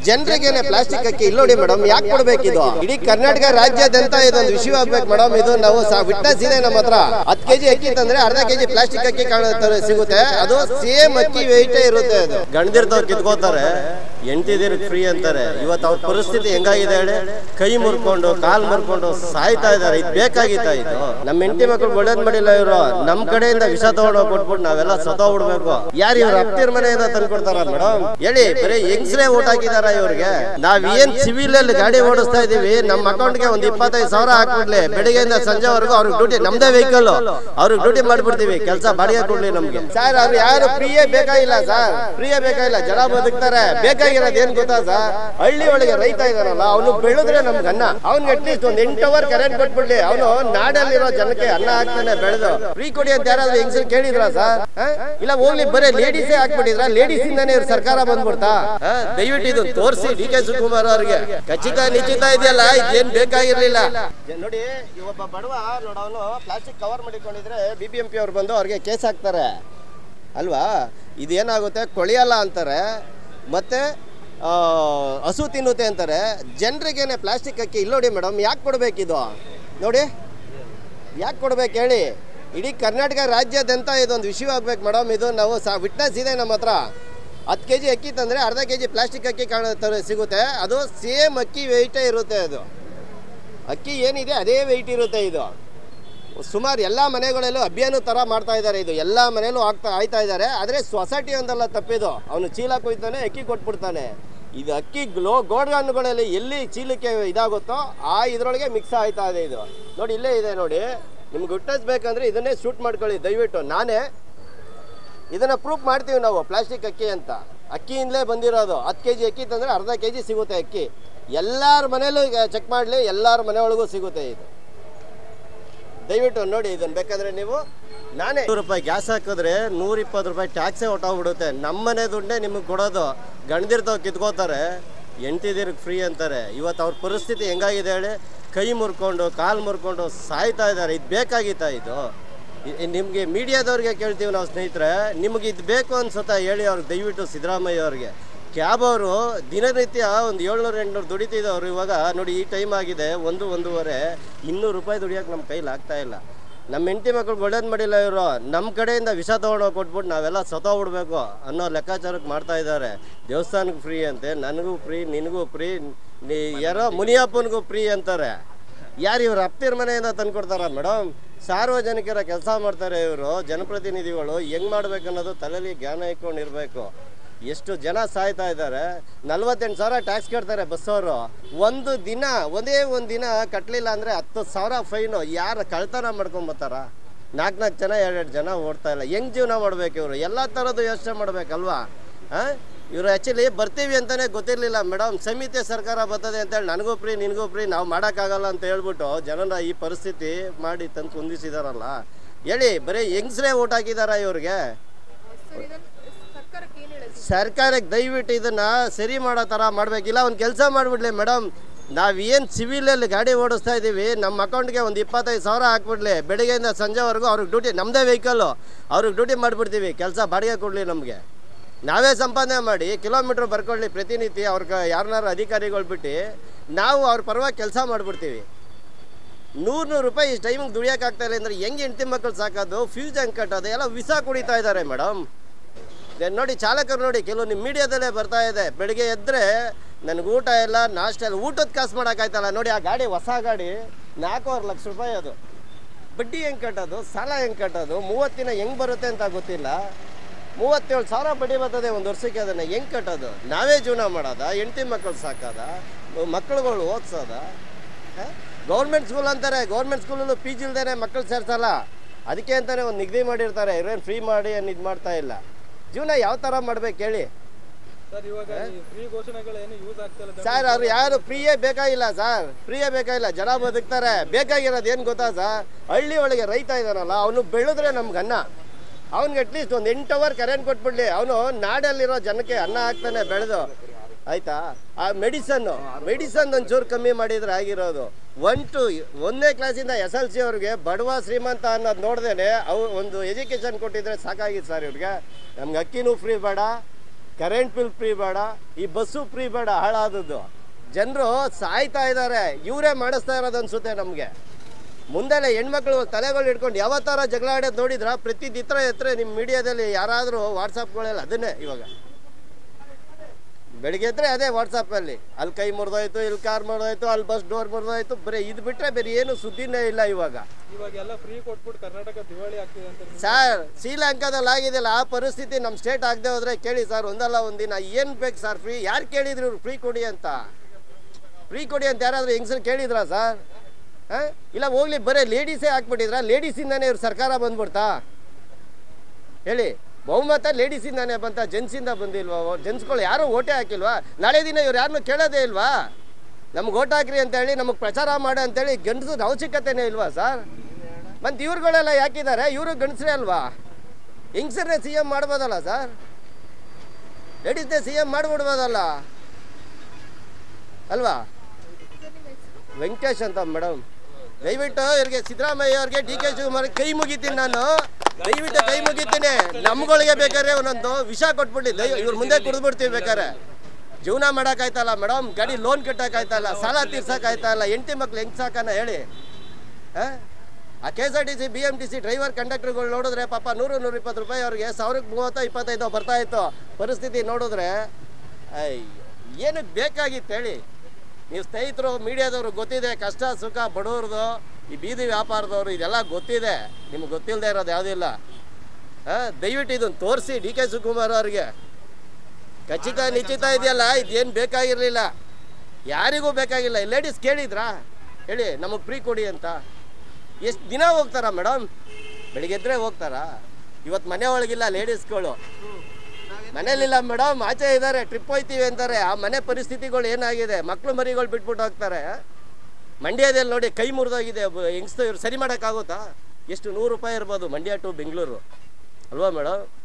ಜನರಿಗೇನೆ plastic ಅಕ್ಕಿ ಇಲ್ಲಿ ನೋಡಿ ಮೇಡಮ್ ಯಾಕೆ ಕೊಡ್ಬೇಕಿದು ಇಡೀ ಕರ್ನಾಟಕ ರಾಜ್ಯಾದ್ಯಂತ ಇದೊಂದು ವಿಷಯ ಆಗ್ಬೇಕು ಮೇಡಮ್ ಇದು ನಾವು ವಿಟ್ನೆಸ್ ಇದೆ ನಮ್ಮ ಹತ್ರ ಹತ್ತು ಕೆಜಿ ಅಕ್ಕಿ ತಂದ್ರೆ ಅರ್ಧ ಕೆಜಿ ಪ್ಲಾಸ್ಟಿಕ್ ಅಕ್ಕಿ ಕಾಣುತ್ತೆ ಸಿಗುತ್ತೆ ಅದು ಸೇಮ್ ಅಕ್ಕಿ ವೆಯ್ಟ್ ಇರುತ್ತೆ ಅದು ಗಂಡದಿರ್ತವ್ರು ಕಿತ್ಕೋತಾರೆ ಎಂಟಿದಿರ್ ಫ್ರೀ ಅಂತಾರೆ ಇವತ್ತು ಅವ್ರ ಪರಿಸ್ಥಿತಿ ಹೆಂಗಾಗಿದೆ ಹೇಳಿ ಕೈ ಮುರ್ಕೊಂಡು ಕಾಲ್ ಮುರ್ಕೊಂಡು ಸಾಯ್ತಾ ಇದಾರೆ ಇದು ಬೇಕಾಗಿತ್ತ ಇದು ನಮ್ಮ ಹೆಂಡತಿ ಮಕ್ಕಳು ಒಳ್ಳೇದ್ ಮಾಡಿಲ್ಲ ಇವರು ನಮ್ ಕಡೆಯಿಂದ ವಿಷ ತಗೊಂಡೋಗ್ ಕೊಟ್ಬಿಟ್ಟು ನಾವೆಲ್ಲ ಸತ್ತೋಗ್ಬಿಡ್ಬೇಕು ಯಾರು ಇವ್ರ ಅಪ್ತಿರ್ ಮನೆಯಿಂದ ತಂದ್ಕೊಡ್ತಾರ ಮೇಡಮ್ ಹೇಳಿ ಬರೀ ಹೆಂಗ್ಸ್ರೇ ಓಟ್ ಹಾಕಿದಾರ ಇವ್ರಿಗೆ ನಾವ್ ಏನ್ ಸಿವಿಲ್ ಅಲ್ಲಿ ಗಾಡಿ ಓಡಿಸ್ತಾ ಇದೀವಿ ನಮ್ಮ ಅಕೌಂಟ್ಗೆ ಒಂದ್ ಇಪ್ಪತ್ತೈದು ಸಾವಿರ ಹಾಕ್ಬಿಡ್ಲಿ ಬೆಳಿಗ್ಗೆಯಿಂದ ಸಂಜೆವರೆಗೂ ಅವ್ರಿಗೆ ಡ್ಯೂಟಿ ನಮ್ದೇ ವೆಹಿಕಲ್ ಅವ್ರಿಗೆ ಡ್ಯೂಟಿ ಮಾಡ್ಬಿಡ್ತೀವಿ ಕೆಲಸ ಬಾಡಿಗೆ ಕೊಡ್ಲಿ ನಮ್ಗೆ ಸರ್ ಅವ್ರು ಯಾರು ಫ್ರೀಯೇ ಬೇಕಾಗಿಲ್ಲ ಸರ್ ಫ್ರೀಯೇ ಬೇಕಾಗಿಲ್ಲ ಜನ ಬದುಕ್ತಾರೆ ಬೇಕಾಗಿರೋದು ಏನ್ ಗೊತ್ತಾ ಸರ್ ಹಳ್ಳಿ ಒಳಗೆ ರೈತ ಇದಾರಲ್ಲ ಅವನು ಬೆಳೆದ್ರೆ ನಮ್ಗೆ ಅನ್ನ ಅವ್ನಿಗೆ ಅಟ್ಲೀಸ್ಟ್ ಒಂದ್ ಎಂಟು ಅವರ್ ಕರೆಂಟ್ ಕೊಟ್ಬಿಡ್ಲಿ ಅವನು ನಾಡಲ್ಲಿರೋ ಜನಕ್ಕೆ ಅನ್ನ ಹಾಕ್ತಾನೆ ಬೆಳೆದು ಫ್ರೀ ಕೊಡಿ ಅಂತ ಯಾರಾದ್ರೂ ಹೆಂಗ್ಸರ್ ಕೇಳಿದ್ರ ಸರ್ ಇಲ್ಲ ಹೋಗ್ಲಿ ಬರೀ ಲೇಡೀಸೇ ಹಾಕ್ಬಿಟ್ಟಿದ್ರ ಲೇಡೀಸ್ ಇಂದಾನೆ ಇವ್ರ ಸರ್ಕಾರ ಬಂದ್ಬಿಡ್ತಾ ಹ? ದಯವಿಟ್ಟು ಇದು ತೋರಿಸಿ ಡಿ ಕೆ ಶಿವಕುಮಾರ್ ಅವ್ರಿಗೆ ಖಚಿತ ನಿಶ್ಚಿತ ಇದೆಯಲ್ಲ ಇದೇನ್ ಬೇಕಾಗಿರ್ಲಿಲ್ಲ ನೋಡಿ ಈ ಒಬ್ಬ ಬಡವ ನೋಡವನು ಪ್ಲಾಸ್ಟಿಕ್ ಕವರ್ ಮಾಡಿಕೊಂಡಿದ್ರೆ ಬಿ ಬಿ ಎಂ ಪಿ ಅವ್ರು ಬಂದು ಅವ್ರಿಗೆ ಕೇಸ್ ಹಾಕ್ತಾರೆ ಅಲ್ವಾ ಇದೇನಾಗುತ್ತೆ ಕೊಳೆಯಲ್ಲ ಅಂತಾರೆ ಮತ್ತೆ ಆ, ಹಸು ತಿನ್ನುತ್ತೆ ಅಂತಾರೆ ಜನರಿಗೇನೆ ಪ್ಲಾಸ್ಟಿಕ್ ಅಕ್ಕಿ ಇಲ್ಲಿ ನೋಡಿ ಮೇಡಮ್ ಯಾಕೆ ಕೊಡಬೇಕಿದು ನೋಡಿ ಯಾಕೆ ಕೊಡ್ಬೇಕು ಹೇಳಿ ಇಡೀ ಕರ್ನಾಟಕ ರಾಜ್ಯಾದ್ಯಂತ ಇದೊಂದು ವಿಷಯ ಆಗ್ಬೇಕು ಮೇಡಮ್ ಇದು ನಾವು ಸಾ ವಿಟ್ನೆಸ್ ಇದೆ ನಮ್ಮ ಹತ್ರ ಹತ್ತು ಕೆ ಜಿ ಅಕ್ಕಿ ತಂದರೆ ಅರ್ಧ ಕೆ ಜಿ ಪ್ಲಾಸ್ಟಿಕ್ ಅಕ್ಕಿ ಕಾಣುತ್ತೆ ಸಿಗುತ್ತೆ ಅದು ಸೇಮ್ ಅಕ್ಕಿ ವೆಯ್ಟೇ ಇರುತ್ತೆ ಅದು ಅಕ್ಕಿ ಏನಿದೆ ಅದೇ ವೆಯ್ಟ್ ಇರುತ್ತೆ ಇದು ಸುಮಾರು ಎಲ್ಲ ಮನೆಗಳಲ್ಲೂ ಅಭಿಯಾನ ಥರ ಮಾಡ್ತಾ ಇದ್ದಾರೆ ಇದು ಎಲ್ಲ ಮನೆಯಲ್ಲೂ ಆಗ್ತಾ ಆಯ್ತಾ ಇದ್ದಾರೆ ಆದರೆ ಸೊಸೈಟಿ ಒಂದಲ್ಲ ತಪ್ಪಿದು ಅವನು ಚೀಲ ಕೊಯ್ತಾನೆ ಅಕ್ಕಿ ಕೊಟ್ಬಿಡ್ತಾನೆ ಇದು ಅಕ್ಕಿ ಗ್ಲೋ ಗೋಡ್ಗಾನುಗಳಲ್ಲಿ ಎಲ್ಲಿ ಚೀಲಕ್ಕೆ ಇದಾಗುತ್ತೋ ಆ ಇದರೊಳಗೆ ಮಿಕ್ಸ್ ಆಯ್ತಾ ಇದೆ ಇದು ನೋಡಿ ಇಲ್ಲೇ ಇದೆ ನೋಡಿ ನಿಮ್ಗೆ ಹುಟ್ಟಿಸ್ಬೇಕಂದ್ರೆ ಇದನ್ನೇ ಶೂಟ್ ಮಾಡ್ಕೊಳ್ಳಿ ದಯವಿಟ್ಟು ನಾನೇ ಇದನ್ನ ಪ್ರೂಫ್ ಮಾಡ್ತೀವಿ ನಾವು ಪ್ಲಾಸ್ಟಿಕ್ ಅಕ್ಕಿ ಅಂತ ಅಕ್ಕಿಯಿಂದಲೇ ಬಂದಿರೋದು ಹತ್ತು ಕೆ ಜಿ ಅಕ್ಕಿ ತಂದರೆ ಅರ್ಧ ಕೆ ಜಿ ಸಿಗುತ್ತೆ ಅಕ್ಕಿ ಎಲ್ಲರ ಮನೇಲೂ ಚೆಕ್ ಮಾಡಲಿ ಎಲ್ಲರ ಮನೆಯೊಳಗೂ ಸಿಗುತ್ತೆ ಇದು ದಯವಿಟ್ಟು ನೋಡಿ ಇದನ್ನ ಬೇಕಾದ್ರೆ ನೀವು ನಾನೇ ನೂರು ರೂಪಾಯಿ ಗ್ಯಾಸ್ ಹಾಕಿದ್ರೆ ನೂರ ಇಪ್ಪತ್ತು ರೂಪಾಯಿ ಟ್ಯಾಕ್ಸೇ ಹೊಟ್ಟೋಗ್ಬಿಡುತ್ತೆ ನಮ್ಮನೆ ದುಡ್ಡೇ ನಿಮಗೆ ಕೊಡೋದು ಗಂಡದಿರ್ತಾವ್ ಕಿತ್ಕೋತಾರೆ ಎಂಟಿದಿರ್ಗೆ ಫ್ರೀ ಅಂತಾರೆ ಇವತ್ತು ಅವ್ರ ಪರಿಸ್ಥಿತಿ ಹೆಂಗಾಗಿದೆ ಹೇಳಿ ಕೈ ಮುರ್ಕೊಂಡು ಕಾಲು ಮುರ್ಕೊಂಡು ಸಾಯ್ತಾ ಇದ್ದಾರೆ ಇದು ಬೇಕಾಗಿತ್ತಾ ಇದು ನಿಮಗೆ ಮೀಡಿಯಾದವ್ರಿಗೆ ಕೇಳ್ತೀವಿ ನಾವು ಸ್ನೇಹಿತರೆ ನಿಮಗೆ ಇದು ಬೇಕು ಅನ್ಸುತ್ತಾ ಹೇಳಿ ಅವ್ರಿಗೆ ದಯವಿಟ್ಟು ಸಿದ್ದರಾಮಯ್ಯ ಅವ್ರಿಗೆ ಕ್ಯಾಬ್ ಅವರು ದಿನನಿತ್ಯ ಒಂದು ಏಳ್ನೂರು ಎಂಟುನೂರು ದುಡಿತಿದ್ದವ್ರು ಇವಾಗ ನೋಡಿ ಈ ಟೈಮ್ ಆಗಿದೆ ಒಂದು ಒಂದೂವರೆ ಇನ್ನೂರು ರೂಪಾಯಿ ದುಡಿಯೋಕೆ ನಮ್ಮ ಕೈಲಿ ಆಗ್ತಾ ಇಲ್ಲ ನಮ್ಮ ಹೆಂಡತಿ ಮಕ್ಳಿಗೆ ಒಳ್ಳೇದು ಮಾಡಿಲ್ಲ ಇವರು ನಮ್ಮ ಕಡೆಯಿಂದ ವಿಷ ತೊಗೊಂಡೋಗಿ ಕೊಟ್ಬಿಟ್ಟು ನಾವೆಲ್ಲ ಸತ್ತೋಗ್ಬಿಡ್ಬೇಕು ಅನ್ನೋ ಲೆಕ್ಕಾಚಾರಕ್ಕೆ ಮಾಡ್ತಾ ಇದ್ದಾರೆ ದೇವಸ್ಥಾನಕ್ಕೆ ಫ್ರೀ ಅಂತೆ ನನಗೂ ಫ್ರೀ ನಿನಗೂ ಫ್ರೀ ನೀ ಯಾರೋ ಮುನಿಯಪ್ಪನಿಗೂ ಫ್ರೀ ಅಂತಾರೆ ಯಾರು ಇವ್ರು ಅಪ್ತಿರ ಮನೆಯಿಂದ ತಂದ್ಕೊಡ್ತಾರ ಮೇಡಮ್ ಸಾರ್ವಜನಿಕರ ಕೆಲಸ ಮಾಡ್ತಾರೆ ಇವರು ಜನಪ್ರತಿನಿಧಿಗಳು ಹೆಂಗ್ ಮಾಡ್ಬೇಕು ಅನ್ನೋದು ತಲೆಯಲ್ಲಿ ಜ್ಞಾನ ಇಟ್ಕೊಂಡಿರ್ಬೇಕು ಎಷ್ಟು ಜನ ಸಾಯ್ತಾ ಇದ್ದಾರೆ ನಲ್ವತ್ತೆಂಟು ಸಾವಿರ ಟ್ಯಾಕ್ಸ್ ಕಟ್ತಾರೆ ಬಸ್ಸವರು ಒಂದು ದಿನ ಒಂದೇ ಒಂದು ದಿನ ಕಟ್ಟಲಿಲ್ಲ ಅಂದರೆ ಹತ್ತು ಸಾವಿರ ಫೈನು ಯಾರು ಕಳ್ತನ ಮಾಡ್ಕೊಂಬತ್ತಾರ ನಾಲ್ಕು ನಾಲ್ಕು ಜನ ಎರಡೆರಡು ಜನ ಓಡ್ತಾ ಇಲ್ಲ ಹೆಂಗ್ ಜೀವನ ಮಾಡ್ಬೇಕು ಇವರು ಎಲ್ಲ ಥರದ್ದು ಯೋಚನೆ ಮಾಡ್ಬೇಕಲ್ವಾ ಹಾಂ ಇವರು ಆ್ಯಕ್ಚುಲಿ ಬರ್ತೀವಿ ಅಂತಲೇ ಗೊತ್ತಿರಲಿಲ್ಲ ಮೇಡಮ್ ಸಮಿತಿ ಸರ್ಕಾರ ಬರ್ತದೆ ಅಂತೇಳಿ ನನಗೂ ಫ್ರೀ ನಿನಗೂ ಫ್ರೀ ನಾವು ಮಾಡೋಕ್ಕಾಗಲ್ಲ ಅಂತ ಹೇಳ್ಬಿಟ್ಟು ಜನರ ಈ ಪರಿಸ್ಥಿತಿ ಮಾಡಿ ತಂದು ಕುಂದಿಸಿದಾರಲ್ಲ ಹೇಳಿ ಬರೀ ಹೆಂಗ್ಸ್ರೇ ಓಟ್ ಹಾಕಿದಾರ ಇವ್ರಿಗೆ ಸರ್ ಇದನ್ನ ಸರ್ಕಾರಕ್ಕೆ ಏನು ಹೇಳೋದು ಸರ್ಕಾರಕ್ಕೆ ದಯವಿಟ್ಟು ಇದನ್ನ ಸರಿ ಮಾಡೋ ಥರ ಮಾಡಬೇಕಿಲ್ಲ ಒಂದು ಕೆಲಸ ಮಾಡಿಬಿಡ್ಲಿ ಮೇಡಮ್ ನಾವೇನು ಸಿವಿಲಲ್ಲಿ ಗಾಡಿ ಓಡಿಸ್ತಾ ಇದ್ದೀವಿ ನಮ್ಮ ಅಕೌಂಟ್ಗೆ ಒಂದು ಇಪ್ಪತ್ತೈದು ಸಾವಿರ ಹಾಕ್ಬಿಡ್ಲಿ ಬೆಳಿಗ್ಗೆಯಿಂದ ಸಂಜೆವರೆಗೂ ಅವ್ರಿಗೆ ಡ್ಯೂಟಿ ನಮ್ಮದೇ ವೆಹಿಕಲ್ಲು ಅವ್ರಿಗೆ ಡ್ಯೂಟಿ ಮಾಡಿಬಿಡ್ತೀವಿ ಕೆಲಸ ಬಾಡಿಗೆ ಕೊಡಲಿ ನಮಗೆ ನಾವೇ ಸಂಪಾದನೆ ಮಾಡಿ ಕಿಲೋಮೀಟ್ರ್ ಬರ್ಕೊಳ್ಳಿ ಪ್ರತಿನಿತ್ಯ ಅವ್ರಿಗೆ ಯಾರನ್ನಾರು ಅಧಿಕಾರಿಗಳು ಬಿಟ್ಟು ನಾವು ಅವ್ರ ಪರವಾಗಿ ಕೆಲಸ ಮಾಡಿಬಿಡ್ತೀವಿ ನೂರು ನೂರು ರೂಪಾಯಿ ಇಷ್ಟು ಟೈಮಿಗೆ ದುಡಿಯೋಕ್ಕಾಗ್ತಾ ಇಲ್ಲ ಅಂದರೆ ಹೆಂಗೆ ಹೆಂಡ್ತಿ ಮಕ್ಕಳು ಸಾಕೋದು ಫ್ಯೂಸ್ ಹೆಂಗೆ ಕಟ್ಟೋದು ಎಲ್ಲ ವಿಸಾ ಕುಡಿತಾ ಇದ್ದಾರೆ ಮೇಡಮ್ then ನೋಡಿ ಚಾಲಕರು ನೋಡಿ ಕೆಲವು ನಿಮ್ಮ ಮೀಡಿಯಾದಲ್ಲೇ ಬರ್ತಾ ಇದೆ ಬೆಳಿಗ್ಗೆ ಎದ್ದರೆ ನನಗೆ ಊಟ ಇಲ್ಲ ನಾಷ್ಟ ಇಲ್ಲ ಊಟದ ಕಾಸು ಮಾಡೋಕ್ಕಾಯ್ತಲ್ಲ ನೋಡಿ ಆ ಗಾಡಿ ಹೊಸ ಗಾಡಿ ನಾಲ್ಕೂವರೆ ಲಕ್ಷ ರೂಪಾಯಿ ಅದು ಬಡ್ಡಿ ಹೆಂಗೆ ಕಟ್ಟೋದು ಸಾಲ ಹೆಂಗೆ ಕಟ್ಟೋದು ಮೂವತ್ತು ದಿನ ಹೆಂಗೆ ಬರುತ್ತೆ ಅಂತ ಗೊತ್ತಿಲ್ಲ ಮೂವತ್ತೇಳು ಸಾವಿರ ಬಡ್ಡಿ ಬರ್ತದೆ ಒಂದು ವರ್ಷಕ್ಕೆ ಅದನ್ನು ಹೆಂಗೆ ಕಟ್ಟೋದು ನಾವೇ ಜೀವನ ಮಾಡೋದ ಹೆಂಡ್ತಿ ಮಕ್ಕಳು ಸಾಕೋದ ಮಕ್ಕಳುಗಳು ಓದಿಸೋದ ಗೌರ್ಮೆಂಟ್ ಸ್ಕೂಲ್ ಅಂತಾರೆ ಗೌರ್ಮೆಂಟ್ ಸ್ಕೂಲಲ್ಲೂ ಪಿ ಜಿ ಇಲ್ದೇನೆ ಮಕ್ಕಳು ಸೇರ್ಸಲ್ಲ ಅದಕ್ಕೆ ಅಂತಾನೆ ಒಂದು ನಿಗದಿ ಮಾಡಿರ್ತಾರೆ ಇವ್ರೇನು ಫ್ರೀ ಮಾಡಿ ಏನು ಇದು ಮಾಡ್ತಾ ಇಲ್ಲ ಜೀವನ ಯಾವ ಥರ ಮಾಡ್ಬೇಕು ಹೇಳಿ ಸರ್ ಇವಾಗ ಈ ಫ್ರೀ ಘೋಷಣೆಗಳು ಏನು ಯೂಸ್ ಆಗ್ತಾ ಇಲ್ಲ ಸರ್ ಅವ್ರು ಯಾರು ಫ್ರೀಯೇ ಬೇಕಾಗಿಲ್ಲ ಸರ್ ಫ್ರೀಯೇ ಬೇಕಾಗಿಲ್ಲ ಜನ ಬದುಕ್ತಾರೆ ಬೇಕಾಗಿರೋದು ಏನು ಗೊತ್ತಾ ಸರ್ ಹಳ್ಳಿ ಒಳಗೆ ರೈತ ಇದ್ದಾನಲ್ಲ ಅವನು ಬೆಳೆದ್ರೆ ನಮ್ಗೆ ಅನ್ನ ಅವ್ನಿಗೆ ಅಟ್ಲೀಸ್ಟ್ ಒಂದು ಎಂಟು ಅವರ್ ಕರೆಂಟ್ ಕೊಟ್ಬಿಡ್ಲಿ ಅವನು ನಾಡಲ್ಲಿರೋ ಜನಕ್ಕೆ ಅನ್ನ ಹಾಕ್ತಾನೆ ಬೆಳೆದು ಆಯ್ತಾ ಆ ಮೆಡಿಸನ್ನು ಮೆಡಿಸನ್ ಒಂಚೂರು ಕಮ್ಮಿ ಮಾಡಿದ್ರೆ ಆಗಿರೋದು ಒನ್ ಟು ಒಂದನೇ ಕ್ಲಾಸಿಂದ ಎಸ್ ಎಲ್ ಸಿ ಅವ್ರಿಗೆ ಬಡವ ಶ್ರೀಮಂತ ಅನ್ನೋದು ನೋಡ್ದೇನೆ ಅವು ಒಂದು ಎಜುಕೇಷನ್ ಕೊಟ್ಟಿದ್ರೆ ಸಾಕಾಗಿತ್ತು ಸರ್ ಇವ್ರಿಗೆ ನಮ್ಗೆ ಅಕ್ಕಿನೂ ಫ್ರೀ ಬೇಡ ಕರೆಂಟ್ ಬಿಲ್ ಫ್ರೀ ಬೇಡ ಈ ಬಸ್ಸು ಫ್ರೀ ಬೇಡ ಹಾಳಾದದ್ದು ಜನರು ಸಾಯ್ತಾ ಇದ್ದಾರೆ ಇವರೇ ಮಾಡಿಸ್ತಾ ಇರೋದು ಅನ್ಸುತ್ತೆ ನಮಗೆ ಮುಂದೆಲ್ಲ ಹೆಣ್ಮಕ್ಳು ತಲೆಗಳು ಇಟ್ಕೊಂಡು ಯಾವ ಥರ ಜಗಳ ಆಡೋದು ನೋಡಿದ್ರ ಪ್ರತಿ ದಿತ್ರ ಎತ್ತರ ನಿಮ್ಮ ಮೀಡಿಯಾದಲ್ಲಿ ಯಾರಾದರೂ ವಾಟ್ಸಪ್ಗಳೆಲ್ಲ ಅದನ್ನೇ ಇವಾಗ ಬೆಳಿಗ್ಗೆ ಎದ್ರೆ ಅದೇ ವಾಟ್ಸಪ್ಪಲ್ಲಿ ಅಲ್ಲಿ ಕೈ ಮುರಿದೋಯ್ತು ಇಲ್ಲಿ ಕಾರ್ ಮುರಿದೋಯ್ತು ಅಲ್ಲಿ ಬಸ್ ಡೋರ್ ಮುರಿದೋಯ್ತು ಬರೀ ಇದು ಬಿಟ್ಟರೆ ಬೇರೆ ಏನು ಸುದ್ದಿನೇ ಇಲ್ಲ ಇವಾಗ ಇವಾಗ ಎಲ್ಲ ಫ್ರೀ ಕೊಟ್ಬಿಟ್ಟು ಕರ್ನಾಟಕ ದಿವಾಳಿ ಆಗ್ತಿದೆ ಅಂತ ನಿಮ್ಗೆ ಸರ್ ಶ್ರೀಲಂಕಾದಲ್ಲಿ ಆಗಿದೆಯಲ್ಲ ಆ ಪರಿಸ್ಥಿತಿ ನಮ್ಮ ಸ್ಟೇಟ್ ಆಗದೆ ಹೋದ್ರೆ ಕೇಳಿ ಸರ್ ಒಂದಲ್ಲ ಒಂದಿನ ಏನು ಬೇಕು ಸರ್ ಫ್ರೀ ಯಾರು ಕೇಳಿದ್ರು ಇವ್ರು ಫ್ರೀ ಕೊಡಿ ಅಂತ ಫ್ರೀ ಕೊಡಿ ಅಂತ ಯಾರಾದರೂ ಹೆಂಗಸರು ಕೇಳಿದ್ರಾ ಸರ್ ಹಾಂ ಇಲ್ಲ ಹೋಗ್ಲಿ ಬರೀ ಲೇಡೀಸೇ ಹಾಕ್ಬಿಟ್ಟಿದ್ರಾ ಲೇಡೀಸಿಂದಾನೇ ಇವ್ರ ಸರ್ಕಾರ ಬಂದ್ಬಿಡ್ತಾ ಹೇಳಿ ಬಹುಮತ ಲೇಡೀಸಿಂದಾನೇ ಬಂತ ಜೆಂಟ್ಸಿಂದ ಬಂದಿಲ್ವಾ ಜೆಂಟ್ಸ್ಗಳು ಯಾರು ಓಟೇ ಹಾಕಿಲ್ವಾ ನಾಳೆ ದಿನ ಇವ್ರು ಯಾರನ್ನೂ ಕೇಳೋದೇ ಇಲ್ವಾ ನಮ್ಗೆ ಓಟ್ ಹಾಕ್ರಿ ಅಂತೇಳಿ ನಮಗೆ ಪ್ರಚಾರ ಮಾಡು ಅಂತೇಳಿ ಗಂಡಸದ ಅವಶ್ಯಕತೆನೇ ಇಲ್ವಾ ಸರ್ ಮತ್ತು ಇವ್ರುಗಳೆಲ್ಲ ಯಾಕಿದ್ದಾರೆ ಇವರು ಗಂಡಸರೇ ಅಲ್ವಾ ಹೆಂಗಸರನ್ನೇ ಸಿ ಎಮ್ ಮಾಡ್ಬೋದಲ್ಲ ಸರ್ ಲೇಡೀಸ್ನೇ ಸಿ ಎಮ್ ಮಾಡ್ಬಿಡ್ಬೋದಲ್ಲ ಅಲ್ವಾ ಸರ್ ನಿಮ್ಮ ಹೆಸರು ವೆಂಕಟೇಶ್ ಅಂತ ಮೇಡಮ್ ದಯವಿಟ್ಟು ಇವ್ರಿಗೆ ಸಿದ್ದರಾಮಯ್ಯ ಅವ್ರಿಗೆ ಡಿ ಕೆ ಶಿವಕುಮಾರ್ ಕೈ ಮುಗಿತೀನಿ ನಾನು ದಯವಿಟ್ಟು ಕೈ ಮುಗಿತೀನಿ ನಮ್ಗಳಿಗೆ ಬೇಕಾದ್ರೆ ಒಂದೊಂದು ವಿಷ ಕೊಟ್ಬಿಟ್ಟು ದಯ ಇವ್ರ ಮುಂದೆ ಕುಡಿದ್ಬಿಡ್ತೀವಿ ಬೇಕಾದ್ರೆ ಜೀವನ ಮಾಡೋಕ್ಕಾಯ್ತಲ್ಲ ಮೇಡಮ್ ಗಾಡಿ ಲೋನ್ ಕಟ್ಟೋಕ್ಕಾಯ್ತಲ್ಲ ಸಾಲ ತೀರ್ಸೋಕ್ಕಾಯ್ತಲ್ಲ ಹೆಂಡತಿ ಮಕ್ಳು ಹೆಂಗ್ ಸಾಕನ ಹೇಳಿ ಆ? ಆ K S R T C B M T C driver ಕಂಡಕ್ಟರ್ಗಳು ನೋಡಿದ್ರೆ ಪಾಪ ನೂರು ನೂರ ಇಪ್ಪತ್ತು ರೂಪಾಯಿ ಅವ್ರಿಗೆ ಸಾವಿರಕ್ಕೆ ಮೂವತ್ತೋ ಇಪ್ಪತ್ತೈದೋ ಬರ್ತಾ ಇತ್ತು ಪರಿಸ್ಥಿತಿ ನೋಡಿದ್ರೆ ಅಯ್ಯ ಏನಕ್ಕೆ ಬೇಕಾಗಿತ್ತು ಹೇಳಿ ನೀವು ಸ್ನೇಹಿತರು ಮೀಡಿಯಾದವರು ಗೊತ್ತಿದೆ ಕಷ್ಟ ಸುಖ ಬಡವ್ರದ್ದು ಈ ಬೀದಿ ವ್ಯಾಪಾರದವರು ಇದೆಲ್ಲ ಗೊತ್ತಿದೆ ನಿಮ್ಗೆ ಗೊತ್ತಿಲ್ಲದೆ ಇರೋದು ಯಾವುದಿಲ್ಲ ಹಾಂ ದಯವಿಟ್ಟು ಇದನ್ನು ತೋರಿಸಿ ಡಿ ಕೆ ಶಿವಕುಮಾರ್ ಅವ್ರಿಗೆ ಖಚಿತ ನಿಶ್ಚಿತ ಇದೆಯಲ್ಲ ಇದೇನು ಬೇಕಾಗಿರಲಿಲ್ಲ ಯಾರಿಗೂ ಬೇಕಾಗಿಲ್ಲ ಲೇಡೀಸ್ ಕೇಳಿದ್ರಾ ಹೇಳಿ ನಮಗೆ ಫ್ರೀ ಕೊಡಿ ಅಂತ ಎಷ್ಟು ದಿನ ಹೋಗ್ತಾರಾ ಮೇಡಮ್ ಬೆಳಿಗ್ಗೆ ಎದ್ರೆ ಹೋಗ್ತಾರಾ ಇವತ್ತು ಮನೆ ಒಳಗಿಲ್ಲ ಲೇಡೀಸ್ಗಳು ಮನೇಲಿಲ್ಲ ಮೇಡಮ್ ಆಚೆ ಇದ್ದಾರೆ ಟ್ರಿಪ್ ಹೋಯ್ತೀವಿ ಅಂತಾರೆ ಆ ಮನೆ ಪರಿಸ್ಥಿತಿಗಳು ಏನಾಗಿದೆ ಮಕ್ಕಳು ಮರಿಗಳು ಬಿಟ್ಬಿಟ್ಟು ಹೋಗ್ತಾರೆ ಮಂಡ್ಯದಲ್ಲಿ ನೋಡಿ ಕೈ ಮುರಿದೋಗಿದೆ ಹೆಂಗ್ಸ್ತು ಇವ್ರು ಸರಿ ಮಾಡೋಕ್ಕಾಗುತ್ತಾ ಎಷ್ಟು ನೂರು ರೂಪಾಯಿ ಇರ್ಬೋದು ಮಂಡ್ಯ ಟು ಬೆಂಗಳೂರು ಅಲ್ವಾ ಮೇಡಮ್